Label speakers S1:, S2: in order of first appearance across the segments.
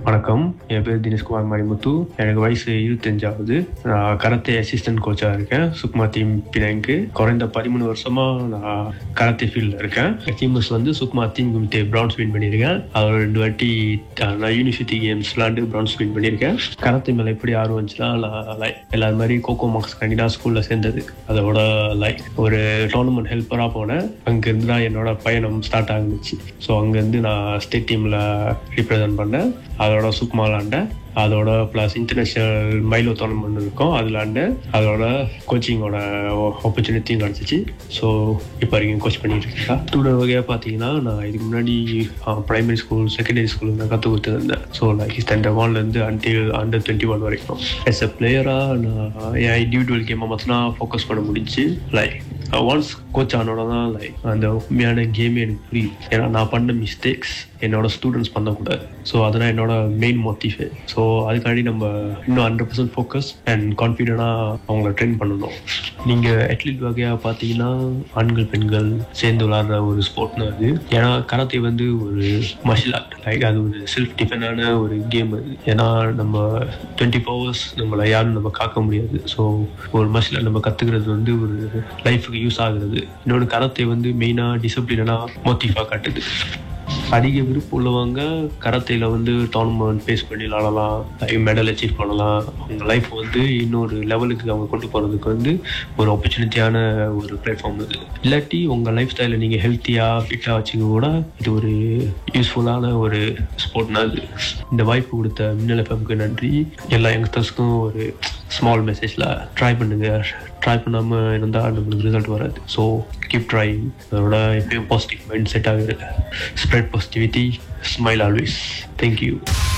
S1: வணக்கம் என் பேர் தினேஷ்குமார் மணிமுத்து எனக்கு வயசு இருபத்தஞ்சாவது நான் கராத்தே அசிஸ்டன்ட் கோச்சாக இருக்கேன் சுக்மா டீம் பினாங்கு குறைந்த பதிமூணு வருஷமா நான் கராத்தே ஃபீல்டில் இருக்கேன் டீம்ஸ் வந்து சுக்மா டீம் குமித்தே பிரான்ஸ் வின் பண்ணியிருக்கேன் அதோட ரெண்டு வாட்டி அஹ், நான் யூனிவர்சிட்டி கேம்ஸ் விளாண்டு பிரான்ஸ் வின் பண்ணியிருக்கேன் கராத்தே மேலே எப்படி ஆர்வம் வந்துச்சுன்னா நான் லைக் எல்லாரும் மாதிரி கோகோ மார்க்ஸ் கண்டி தான் ஸ்கூலில் சேர்ந்தது அதோட லைக் ஒரு டோர்னமெண்ட் ஹெல்ப்பராக போனேன் அங்கேருந்து தான் என்னோட பயணம் ஸ்டார்ட் ஆகுச்சு ஸோ அங்கேருந்து நான் ஸ்டேட் டீமில் ரிப்ரசன்ட் பண்ணேன் அதோட சுக்மா விளாண்டேன் அதோட ப்ளஸ் இன்டர்நேஷ்னல் மைலோ டோர்னமெண்ட் இருக்கும் அது விளாண்டேன் அதோட கோச்சிங்கோட ஆப்பர்ச்சுனிட்டியும் கிடச்சிச்சு ஸோ இப்போ வரைக்கும் கோச் பண்ணிட்டு இருக்கேன் ஸ்டூடெண்ட் வகையாக பார்த்தீங்கன்னா நான் இதுக்கு முன்னாடி ப்ரைமரி ஸ்கூல் செகண்டரி ஸ்கூல் தான் கற்றுக் கொடுத்துருந்தேன் ஸோ லைக் ஸ்டாண்டர்ட் ஒன்லேருந்து அன்டில் அண்டர் டுவெண்ட்டி ஒன் வரைக்கும் எஸ் எ பிளேயராக நான் என் இண்டிவிஜுவல் கேமை மட்டும்தான் ஃபோக்கஸ் பண்ண முடிஞ்சு லைக் ஒன்ஸ் கோச் ஆனோட தான் லைக் அந்த உண்மையான கேமே எனக்கு புரியுது ஏன்னா நான் பண்ண மிஸ்டேக்ஸ் என்னோட ஸ்டூடெண்ட்ஸ் பண்ணக்கூடாது ஸோ அதெல்லாம் என்னோட மெயின் மோட்டிவே ஸோ அதுக்காண்டி நம்ம இன்னும் ஹண்ட்ரட் பர்சன்ட் ஃபோக்கஸ் அண்ட் கான்ஃபிடென்ட்டாக அவங்கள ட்ரெயின் பண்ணணும் நீங்கள் அட்லீட் வகையாக பார்த்தீங்கன்னா ஆண்கள் பெண்கள் சேர்ந்து விளாடுற ஒரு ஸ்போர்ட்னு அது ஏன்னா கராத்தே வந்து ஒரு மார்ஷியல் ஆர்ட் லைக் அது ஒரு செல்ஃப் டிஃபெண்டான ஒரு கேம் அது ஏன்னா நம்ம டுவெண்ட்டி ஹவர்ஸ் நம்மளை யாரும் நம்ம காக்க முடியாது ஸோ ஒரு மார்ஷியல் ஆர்ட் நம்ம கற்றுக்கிறது வந்து ஒரு லைஃபுக்கு யூஸ் ஆகுறது இன்னொன்று கராத்தே வந்து மெயினாக டிசிப்ளினாக மோட்டிஃபாக காட்டுது அதிக விருப்பம் உள்ளவங்க கராத்தையில் வந்து டோர்னமெண்ட் ஃபேஸ் பண்ணி விளாடலாம் மெடல் அச்சீவ் பண்ணலாம் அவங்க லைஃப் வந்து இன்னொரு லெவலுக்கு அவங்க கொண்டு போகிறதுக்கு வந்து ஒரு ஆப்பர்ச்சுனிட்டியான ஒரு பிளாட்ஃபார்ம் இது இல்லாட்டி உங்கள் லைஃப் ஸ்டைலை நீங்கள் ஹெல்த்தியாக ஃபிட்டாக வச்சுக்க கூட இது ஒரு யூஸ்ஃபுல்லான ஒரு ஸ்போர்ட்னா இது இந்த வாய்ப்பு கொடுத்த மின்னல் எஃப்எம்க்கு நன்றி எல்லா யங்ஸ்டர்ஸ்க்கும் ஒரு ஸ்மால் மெசேஜில் ட்ரை பண்ணுங்க ட்ரை பண்ணாமல் இருந்தால் நம்மளுக்கு ரிசல்ட் வராது ஸோ கீப் ட்ரை அதோட எப்பயும் பாசிட்டிவ் மைண்ட் செட் ஆகுது spread positivity smile always thank you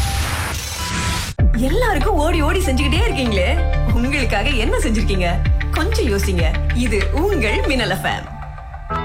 S2: எல்லாருக்கும் ஓடி ஓடி செஞ்சுக்கிட்டே இருக்கீங்களே உங்களுக்காக என்ன செஞ்சிருக்கீங்க கொஞ்சம் யோசிங்க இது உங்கள் மின்னல் எஃப்எம்